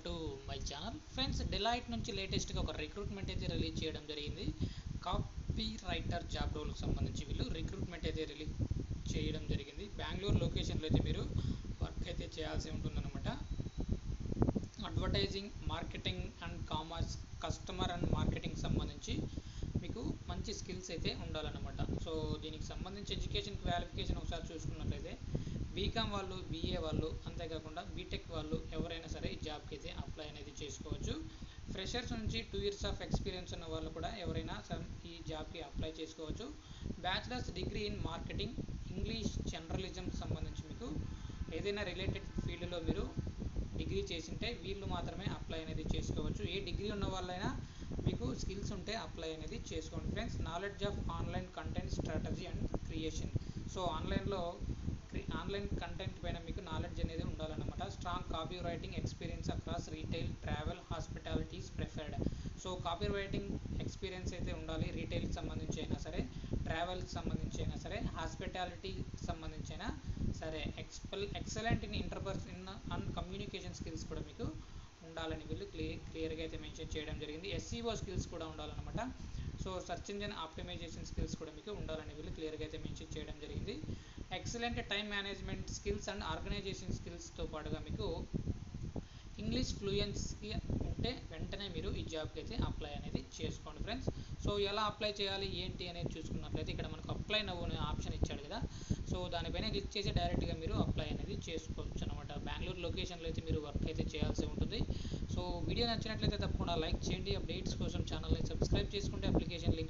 to my channel friends delight నుంచి లేటెస్ట్గా ఒక రిక్రూట్మెంట్ అయితే రిలీజ్ చేయడం జరిగింది కాపీ రైటర్ జాబ్ రోల్కి సంబంధించి వీళ్ళు రిక్రూట్మెంట్ అయితే రిలీజ్ చేయడం జరిగింది బెంగళూరు లొకేషన్లో అయితే మీరు వర్క్ అయితే చేయాల్సి ఉంటుందన్నమాట advertising marketing and commerce customer and marketing సంబంధించి మీకు మంచి స్కిల్స్ అయితే ఉండాలన్నమాట సో దీనికి సంబంధించి ఎడ్యుకేషన్ క్వాలిఫికేషన్ ఒకసారి చూసుకున్నట్లయితే బీకామ్ వాళ్ళు బీఏ వాళ్ళు అంతేకాకుండా బీటెక్ వాళ్ళు ఎవరైనా సరే ఈ జాబ్కి అయితే అప్లై అనేది చేసుకోవచ్చు ఫ్రెషర్స్ నుంచి టూ ఇయర్స్ ఆఫ్ ఎక్స్పీరియన్స్ ఉన్న వాళ్ళు కూడా ఎవరైనా సరే ఈ జాబ్కి అప్లై చేసుకోవచ్చు bachelors degree in marketing English journalism సంబంధించి మీకు ఏదైనా రిలేటెడ్ ఫీల్డ్లో మీరు డిగ్రీ చేసింటే వీళ్ళు మాత్రమే అప్లై అనేది చేసుకోవచ్చు ఏ డిగ్రీ ఉన్న వాళ్ళైనా మీకు స్కిల్స్ ఉంటే అప్లై అనేది చేసుకోండి friends knowledge of online content strategy and creation so ఆన్లైన్లో ఆన్లైన్ కంటెంట్ పైన మీకు నాలెడ్జ్ అనేది ఉండాలన్నమాట strong copywriting experience across retail travel hospitalities preferred so copywriting experience అయితే ఉండాలి రీటైల్కి సంబంధించి అయినా సరే ట్రావెల్కి సంబంధించి అయినా సరే హాస్పిటాలిటీ సంబంధించి అయినా సరే expel excellent in interpersonal and communication skills కూడా మీకు ఉండాలని వీళ్ళు క్లియర్ క్లియర్గా అయితే మెన్షన్ చేయడం జరిగింది ఎస్సీఓ స్కిల్స్ కూడా ఉండాలన్నమాట so search engine optimisation skills కూడా మీకు ఉండాలని వీళ్ళు క్లియర్గా అయితే మెన్షన్ చేయడం జరిగింది excellent time management skills and organisation స్కిల్స్తో పాటుగా మీకు ఇంగ్లీష్ ఫ్లూయెన్సీ ఉంటే వెంటనే మీరు ఈ జాబ్కి అయితే అప్లై అనేది చేసుకోండి ఫ్రెండ్స్ సో ఎలా అప్లై చేయాలి ఏంటి అనేది చూసుకున్నట్లయితే ఇక్కడ మనకు అప్లై నవ్వు అనే ఆప్షన్ ఇచ్చాడు కదా సో దానిపైన క్లిక్ చేసి డైరెక్ట్గా మీరు అప్లై అనేది చేసుకోవచ్చు అనమాట బెంగళూరు లొకేషన్లో అయితే మీరు వర్క్ అయితే చేయాల్సి ఉంటుంది సో వీడియో నచ్చినట్లయితే తప్పకుండా లైక్ చేయండి అప్డేట్స్ కోసం ఛానల్ని సబ్స్క్రైబ్ చేసుకుంటే అప్లికేషన్ లింక్